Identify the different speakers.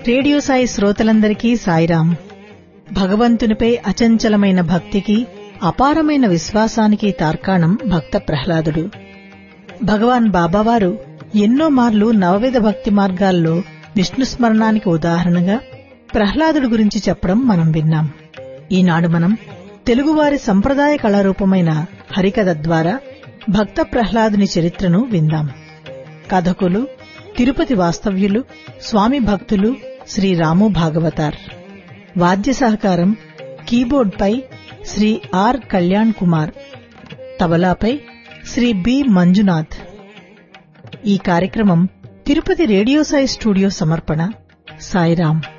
Speaker 1: radio Sai శ్రోతలందరికీ సాయిరాం భగవంతునిపై అచంచలమైన భక్తికి అపారమైన విశ్వాసానికి తార్కాణం భక్త ప్రహ్లాదుడు భగవాన్ బాబావారు ఎన్నో మార్లు నవవిధ భక్తి మార్గాల్లో విష్ణు స్మరణానికి ఉదాహరణగా ప్రహ్లాదుడి గురించి చెప్పడం మనం విన్నాం ఈనాడు మనం తెలుగువారి సంప్రదాయ కళారూపమైన హరికథ ద్వారా భక్త ప్రహ్లాదుని చరిత్రను విందాం కథకులు తిరుపతి వాస్తవ్యులు స్వామి భక్తులు శ్రీ రాము భాగవతార్ వాద్య సహకారం కీబోర్డ్పై శ్రీ ఆర్ కళ్యాణ్ కుమార్ తబలాపై శ్రీ బి మంజునాథ్ ఈ కార్యక్రమం తిరుపతి రేడియో సాయి స్టూడియో సమర్పణ సాయిరాం